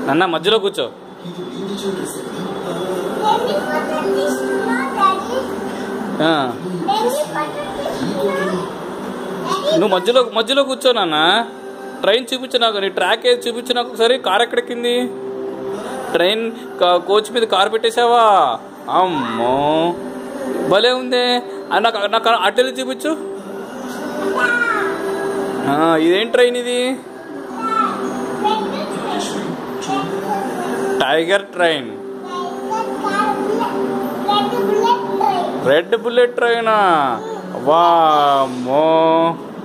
అన్న మధ్యలో కూర్చో ఆ, నువ్వు మధ్యలో మధ్యలో కూర్చో నాన్న ట్రైన్ చూపించు నాకు నీ ట్రాక్ ఏది చూపించు నాకు ఒకసారి కార్ ఎక్కడెక్కింది ట్రైన్ కా- కోచ్ మీద కార్ పెట్టేశావా అమ్మో భలే ఉందే ఆ, నాకు నాకు అట్టెలు చూపించు ఆ, ఇదేం ట్రైన్ ఇది టైగర్ ట్రైన్ రెడ్ బుల్లెట్ ట్రైనా వామ్మో